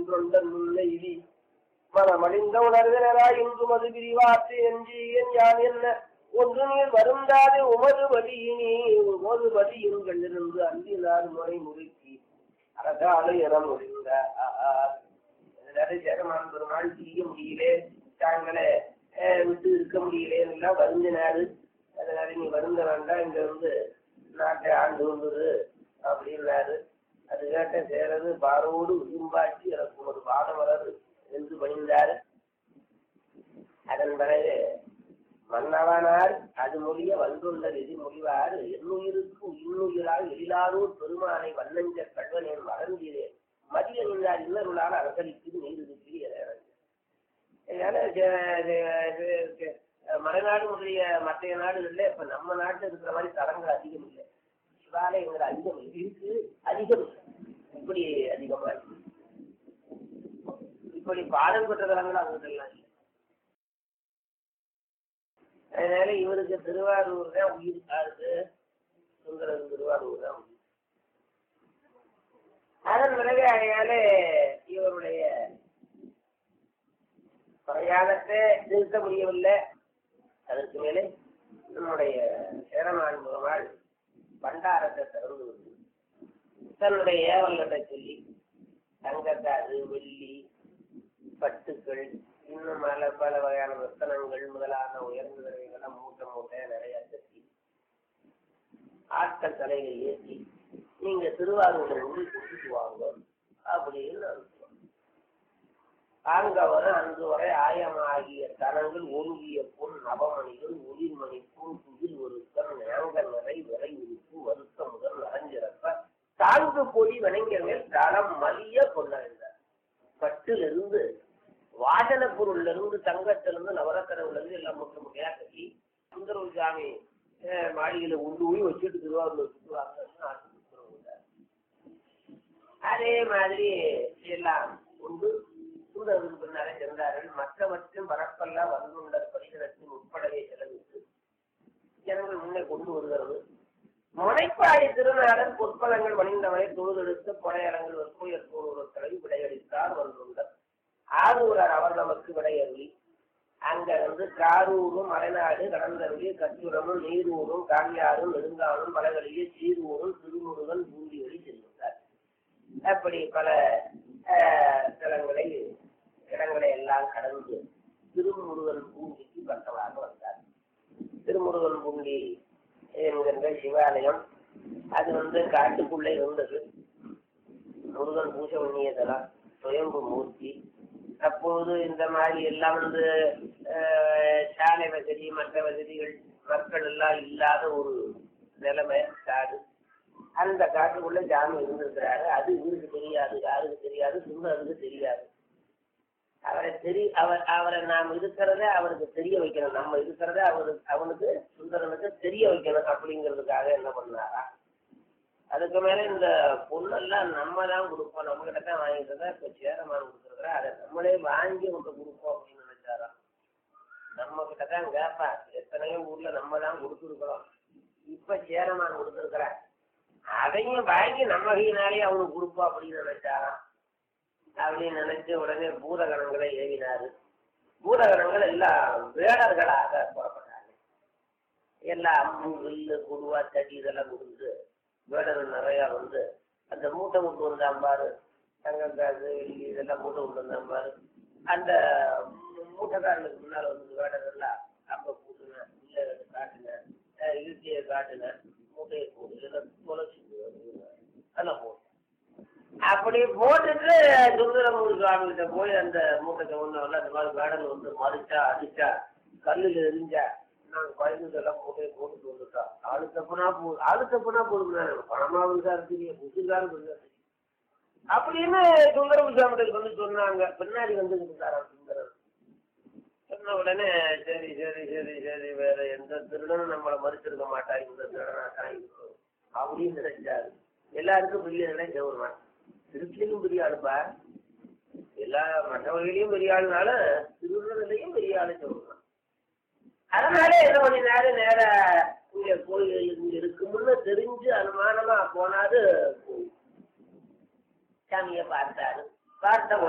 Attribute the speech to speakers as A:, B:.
A: ஒன்றொண்டன் முல்லைவி மனமழிந்த உணர்வினராய் இன்றும் அது பிரிவாற்று என்று என் யான் என்ன ஒன்று நீர் வருந்தாது உமது வழியினி உமது வழியுங்கள் இருந்து அன்பினார் முறை முறுக்கி அரசாலை என முடிந்த ஜெகமான் பெருமாள் செய்ய முடியலே தாங்களே அஹ், விட்டு இருக்க முடியலே எல்லாம் வருந்தினாரு அதனால நீ வருந்த வேண்டாம் இங்க வந்து நாட்டை ஆண்டு கொண்டுரு அப்படின்னாரு அது கேட்ட சேரது பாரோடு விரும்பாட்சி எனக்கு ஒரு பாடம் வராது என்று பணிந்தார் அதன் பிறகு மன்னவனார் அது மொழிய வந்துள்ள விதி மொழிவார் என்னுயிருக்கு இன்னுயிரால் எழிலாரூர் பெருமானை வண்ணஞ்ச கல்வனேன் மறந்தீரேன் மதிய நின்றார் இன்னருளால் அரசளிக்கு நீருக்கு அதனால ஜ- ஜ- ஜ- ஜ- மலைநாடு முதலிய மற்ற நாடுகள்ல இப்ப நம்ம நாட்டுல இருக்கிற மாதிரி தலங்கள் அதிகம் இல்லை சிவாலயங்கள் அதிகம் இல்லை. இருக்கு அதிகம் இல்லை. இப்படி அதிகமா இருக்கு இப்படி பாடம் பெற்ற தலங்கள் அங்கெல்லாம் இல்லை அதனால இவருக்கு திருவாரூர் தான் உயிர் காது சுந்தரம் திருவாரூர் தான் உயிர் அதன் பிறகு அதனால இவருடைய பிரயாணத்தை நிறுத்த முடியவில்லை அதற்கு மேலே நம்முடைய சேரமான் பெருமாள் பண்டாரத்தை திறந்து விட்டு தன்னுடைய ஏவல்களை சொல்லி தங்கத்தாது வெள்ளி பட்டுக்கள் இன்னும் பல பல வகையான ரத்தனங்கள் முதலான உயர்ந்த விலைகளை மூட்டை மூட்டை நிறைய கட்டி ஆட்கள் தலையை ஏற்றி நீங்க திருவாரூர் வந்து கொண்டுட்டு வாங்க அப்படின்னு அனுப்புவோம் ஆங்கவரும் அன்று வரை ஆயமாகிய தனங்கள் ஒருங்கிய பொன் நவமணிகள் ஒளிர்மணி பொன் துகில் ஒருத்தன் நேங்க நிறை விரை உறுப்பு வருத்த முதல் நிறைஞ்சிறப்ப தாங்கு பொடி வணங்கிய மேல் தளம் மலிய கொண்டாடினார் பட்டிலிருந்து வாசன பொருள்ல இருந்து தங்கத்திலிருந்து நவரத்தனங்கள்ல இருந்து எல்லாம் முட்ட முட்டையா கட்டி சுந்தரவு சாமி அஹ், மாளிகையில உண்டு போய் வச்சுட்டு திருவாரூர் வச்சுட்டு வாங்கன்னு ஆசைப்படுறவங்க அதே மாதிரி எல்லாம் உண்டு சுந்தரருக்கு பின்னாலே இருந்தார்கள் மற்றவற்றும் பரப்பெல்லாம் வந்துள்ள பரிசனத்தின் உட்படவே செலவிட்டு ஜனங்கள் முன்னே கொண்டு வருகிறது முனைப்பாடி திருநாடன் பொற்பலங்கள் வணிந்தவனை தொழுதெடுத்து கொடையரங்கள் வெற்புயர் தோழர்களை விடையளித்தார் வந்துள்ளார் ஆரூரர் அவர் நமக்கு விடையருளி அங்க வந்து காரூரும் மலைநாடு கடந்தருளி கச்சுரமும் நீரூரும் காங்கியாரும் நெடுங்காலும் மலைகளிலே சீரூரும் திருமுருகன் பூண்டியொலி செல்கின்றார் அப்படி பல அஹ், தலங்களை இடங்களை எல்லாம் கடந்து திருமுருகன் பூண்டிக்கு பக்கமாக வந்தார் திருமுருகன் பூண்டி என்கின்ற சிவாலயம் அது வந்து காட்டுக்குள்ளே இருந்தது முருகன் பூஜை பண்ணியதெல்லாம் சுயம்பு மூர்த்தி அப்போது இந்த மாதிரி எல்லாம் வந்து அஹ், சாலை வசதி மற்ற வசதிகள் மக்கள் எல்லாம் இல்லாத ஒரு நிலைமை காடு அந்த காட்டுக்குள்ள ஜாமி இருந்திருக்கிறாரு அது இவருக்கு தெரியாது யாருக்கு தெரியாது சுந்தருக்கு தெரியாது அவரை தெரி அவர் அவரை நாம் இருக்கிறத அவருக்கு தெரிய வைக்கணும் நம்ம இருக்கிறத அவருக்கு அவனுக்கு சுந்தரனுக்கு தெரிய வைக்கணும் அப்படிங்கிறதுக்காக என்ன பண்ணாரா அதுக்கு மேல இந்த பொண்ணெல்லாம் நம்ம தான் கொடுப்போம் நம்ம கிட்ட தான் வாங்கிட்டு தான் இப்ப சேரமான கொடுத்துருக்குறா அதை நம்மளே வாங்கி உங்க கொடுப்போம் அப்படின்னு நினைச்சாராம் நம்ம கிட்ட தான் கேட்பா எத்தனையோ ஊர்ல நம்ம தான் கொடுத்துருக்குறோம் இப்ப சேரமான் கொடுத்துருக்குற அதையும் வாங்கி நம்ம கையினாலே அவனுக்கு கொடுப்போம் அப்படின்னு நினைச்சாராம் அப்படின்னு நினைச்சு உடனே பூதகணங்களை ஏவினாரு பூதகணங்கள் எல்லாம் வேடர்களாக புறப்பட்டாங்க எல்லாம் அம்பு வில்லு குருவா தடி இதெல்லாம் கொடுத்து வேடர்கள் நிறையா வந்து அந்த மூட்டை விட்டு வந்தான் பாரு தங்கம் காசு வெள்ளி இதெல்லாம் மூட்டை விட்டு வந்தான் பாரு அந்த மூட்டைக்காரனுக்கு முன்னால் வந்து வேடர்கள்லாம் அப்ப கூட்டுனேன் இல்லை காட்டுனேன் இழுத்தியை காட்டுனேன் மூட்டையை போடு இதெல்லாம் தொலைச்சு அதெல்லாம் போட்டேன் அப்படி போட்டுட்டு சுந்தரமூர் சுவாமி கிட்ட போய் அந்த மூட்டை ஒண்ணு வரல அந்த மாதிரி வேடல் வந்து மறிச்சா அடிச்சா கல்லுல எரிஞ்சா நாங்க குழந்தைங்கெல்லாம் மூட்டையை போட்டுட்டு வந்துட்டோம் ஆளு தப்புனா போ ஆளு தப்புனா போடுங்க பணமாவும் தான் இருக்கீங்க புதுசாரும் இருந்தாரு அப்படின்னு சுந்தரம் சுவாமிகிட்ட வந்து சொன்னாங்க பின்னாடி வந்து இருந்தாராம் சுந்தரம் சொன்ன உடனே சரி சரி சரி சரி வேற எந்த திருடனும் நம்மளை மறுத்திருக்க மாட்டா இந்த திருடனா தான் இருக்கும் அப்படின்னு நினைச்சாரு எல்லாருக்கும் பெரிய நிலை கவர்மெண்ட் திருச்சியிலும் பெரிய ஆளுப்பா எல்லா மற்ற வகையிலையும் பெரிய ஆளுனால திருவிழாலையும் பெரிய ஆளு கவர்மெண்ட் அதனால என்ன பண்ணினாரு நேர இங்க கோயில் இங்க இருக்கும்னு தெரிஞ்சு அனுமானமா போனாரு சாமியை பார்த்தாரு பார்த்த